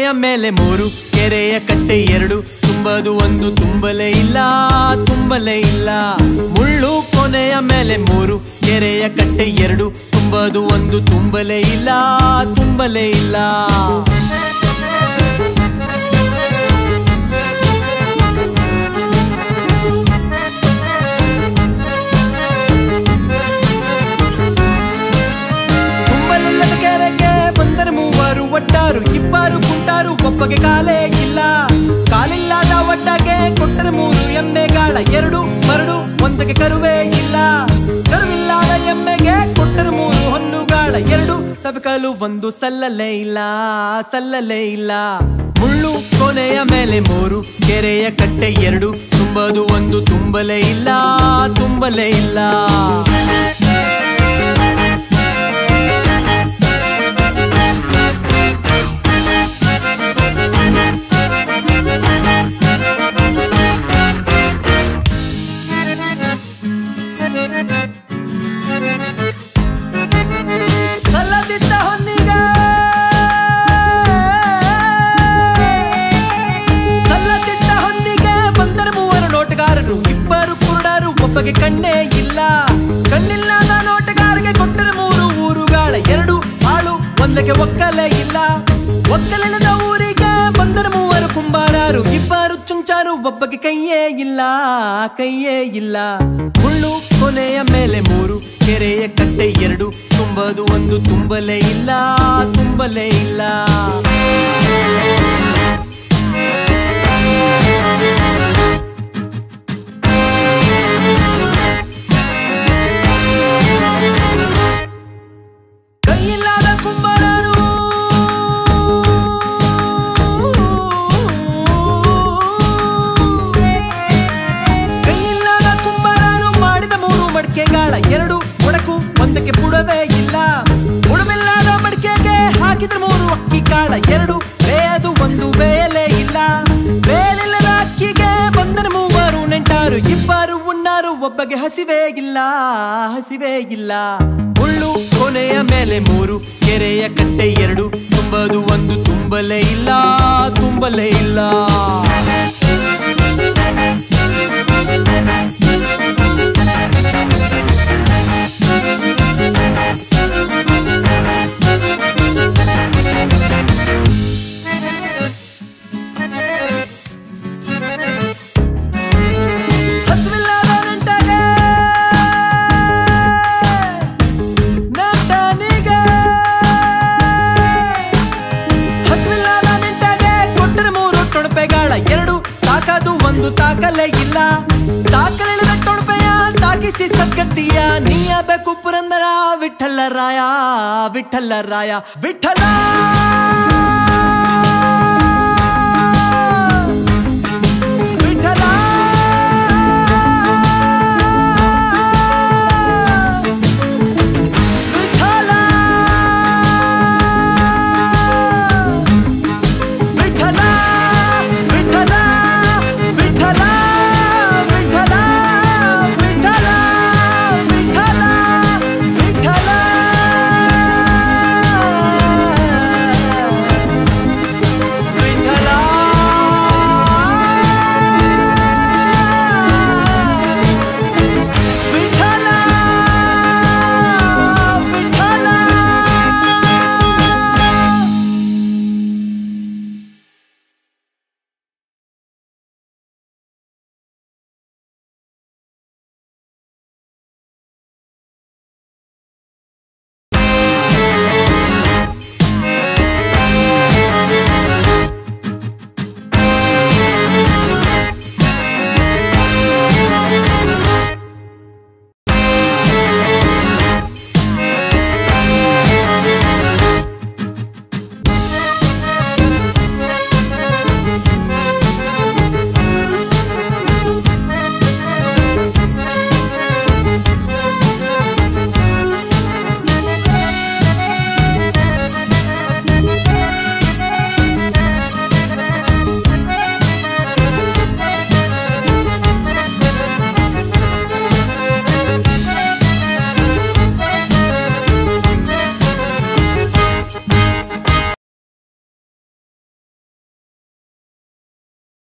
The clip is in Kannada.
ಮೇಲೆ ಮೂರು ಕೆರೆಯ ಕಟ್ಟೆ ಎರಡು ತುಂಬದು ಒಂದು ತುಂಬಲೇ ಇಲ್ಲ ತುಂಬಲೇ ಇಲ್ಲ ಮುಳ್ಳು ಕೊನೆಯ ಮೇಲೆ ಮೂರು ಕೆರೆಯ ಕಟ್ಟೆ ಎರಡು ತುಂಬದು ಒಂದು ತುಂಬಲೇ ಇಲ್ಲ ತುಂಬಲೇ ಇಲ್ಲ ತುಂಬಲಿಲ್ಲದ ಕೆರೆಗೆ ಬಂದರೆ ಮೂವರು ಒಟ್ಟಾರು ಇಬ್ಬರು ಕುಂಟಾರು ಒಬ್ಬಗೆ ಕಾಲೇ ಇಲ್ಲ ಕಾಲಿಲ್ಲದ ಒಡ್ಡಗೆ ಕೊಟ್ಟರೆ ಮೂರು ಎಮ್ಮೆಗಾಳ ಎರಡು ಮರಡು ಒಂದಕ್ಕೆ ಕರುವೇ ಇಲ್ಲ ಕರುವಿಲ್ಲದ ಎಮ್ಮೆಗೆ ಕೊಟ್ಟರೆ ಮೂರು ಹೊನ್ನುಗಾಳ ಎರಡು ಸಬಕಲು ಒಂದು ಸಲ್ಲಲೇ ಇಲ್ಲ ಸಲ್ಲಲೇ ಇಲ್ಲ ಮುಳ್ಳು ಕೊನೆಯ ಮೇಲೆ ಮೂರು ಕೆರೆಯ ಕಟ್ಟೆ ಎರಡು ತುಂಬದು ಒಂದು ತುಂಬಲೇ ಇಲ್ಲ ತುಂಬಲೇ ಇಲ್ಲ ಸಲ್ಲದಿದ್ದ ಹೊನ್ನಿಗ ಸಲ್ಲದಿದ್ದ ಹೊನ್ನಿಗೆ ಬಂದರೆ ಮೂವರು ನೋಟಗಾರರು ಇಬ್ಬರು ಕುರುಡರು ಒಬ್ಬಗೆ ಕಣ್ಣೇ ಇಲ್ಲ ಕಣ್ಣಿಲ್ಲದ ನೋಟಗಾರರಿಗೆ ಕೊಟ್ಟರೆ ಮೂರು ಊರುಗಾಳ ಎರಡು ಆಳು ಒಂದಕ್ಕೆ ಒಕ್ಕಲೇ ಇಲ್ಲ ಒಕ್ಕಲಿಲ್ಲದ ಊರಿಗೆ ಬಂದರೆ ಮೂವರು ಕುಂಬಾರರು ಇಬ್ಬರು ಚುಂಚಾರು ಒಬ್ಬಗೆ ಕೈಯೇ ಇಲ್ಲ ಕೈಯೇ ಇಲ್ಲ ಮುಳ್ಳು ಕೊನೆಯ ಮೇಲೆ ಮೂರು ಕೆರೆಯ ಕಟ್ಟೆ ಎರಡು ತುಂಬದು ಒಂದು ತುಂಬಲೇ ಇಲ್ಲ ತುಂಬಲೇ ಇಲ್ಲ ಕೈಯಿಲ್ಲದ ಕುಂಬಾರರು ಕೈಯಿಲ್ಲದ ಕುಂಬಾರರು ಮಾಡಿದ ಮೂರು ಮಡಿಕೆಗಾಳ ಎರಡು ಒಡಕು ಒಂದಕ್ಕೆ ಬುಡವೇ ಇಲ್ಲ ಬುಡವಿಲ್ಲದ ಮಡಿಕೆಗೆ ಹಾಕಿದ ಮೂರು ಅಕ್ಕಿ ಕಾಳ ಎರಡು ಬೇಯದು ಒಂದು ಬೇಯಲೇ ಇಲ್ಲ ಬೇಲಿಲ್ಲದ ಅಕ್ಕಿಗೆ ಬಂದರೆ ಮೂವರು ನೆಂಟಾರು ಇಬ್ಬರು ಉಣ್ಣಾರು ಒಬ್ಬಗೆ ಹಸಿವೇ ಇಲ್ಲ ಹಸಿವೇ ಇಲ್ಲ ಮುಳ್ಳು ಕೊನೆಯ ಮೇಲೆ ಮೂರು ಕೆರೆಯ ಕಟ್ಟೆ ಎರಡು ತುಂಬದು ಒಂದು ತುಂಬಲೇ ಇಲ್ಲ ತುಂಬಲೇ ಇಲ್ಲ ಹಸಿವಿಲ್ಲದ ನೆಂಟಗೆ ನೆಂಟನಿಗೆ ಹಸಿವಿಲ್ಲದ ನೆಂಟಗೆ ಕೊಟ್ಟರೆ ಮೂರು ಟೊಣಪೆಗಳ ಎರಡು ತಾಕದು ಒಂದು ತಾಕಲೇ ಇಲ್ಲ ತಾಕಲಿಲ್ಲದ ಟೊಣಪೆಯ ತಾಕಿಸಿ ಸದ್ಗತಿಯ ನೀಯಬೇಕು ಪುರಂದರ ವಿಠಲ ರಾಯ ವಿಠಲ ರಾಯ ವಿಠಲ